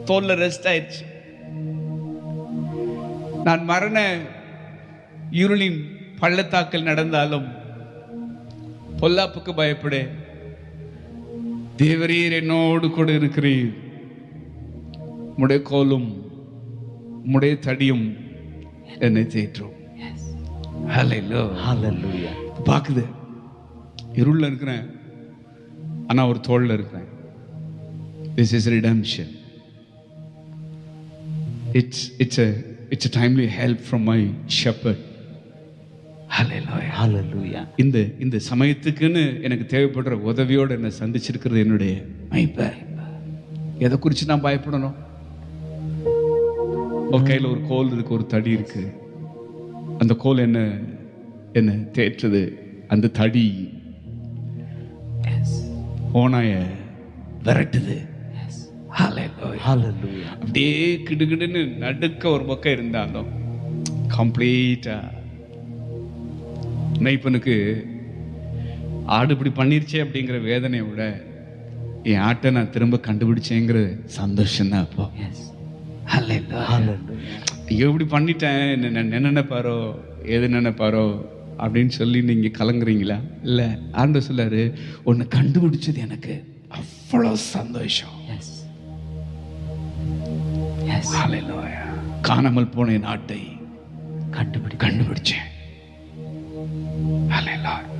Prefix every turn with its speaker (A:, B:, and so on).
A: தோல்ல ரெஸ்ட் ஆயிடுச்சு நான் மரண இருளின் பள்ளத்தாக்கில் நடந்தாலும் பொல்லாப்புக்கு பயப்படு தேவரீர் என்னோடு கூட இருக்கிறீர் உம்முடைய கோலும் உம்முடைய தடியும் என்னை தேற்றும் ஹalleluya
B: Hallelujah.
A: பாக்குது இருள்ல இருக்கிறேன் ஆனா ஒரு தோல்ல இருக்கிறேன் this is redemption it's it's it's a timely help from my shepherd hallelujah
B: Hallelujah.
A: இந்த இந்த சமயத்துக்குன்னு எனக்கு தேவைப்படுற உதவியோடு என்னை சந்திச்சிருக்கிறது என்னுடைய மைப்பர் எதை குறித்து நான் பயப்படணும் ஒரு கையில் ஒரு கோல் இருக்கு ஒரு தடி இருக்கு அந்த கோல் என்ன என்ன தேற்றுது அந்த தடி ஓனாய விரட்டுது Hallelujah.
B: Hallelujah.
A: அப்படியே கிடுகிடுன்னு நடுக்க ஒரு பக்கம் இருந்தாலும் கம்ப்ளீட்டா நைப்பனுக்கு ஆடு இப்படி பண்ணிருச்சே அப்படிங்கிற வேதனையை விட என் ஆட்டை நான் திரும்ப கண்டுபிடிச்சேங்கிற சந்தோஷம் தான் அப்போ
B: Yes.
A: Hallelujah.
B: Hallelujah.
A: ஐயோ இப்படி பண்ணிட்டேன் என்ன என்ன நினைப்பாரோ எது நினைப்பாரோ அப்படின்னு சொல்லி நீங்க கலங்குறீங்களா இல்ல ஆண்டு சொல்லாரு ஒன்னு கண்டுபிடிச்சது எனக்கு அவ்வளோ சந்தோஷம்
B: Yes. Yes.
A: Hallelujah. காணாமல் போன என் ஆட்டை
B: கண்டுபிடி
A: கண்டுபிடிச்சேன் Hallelujah.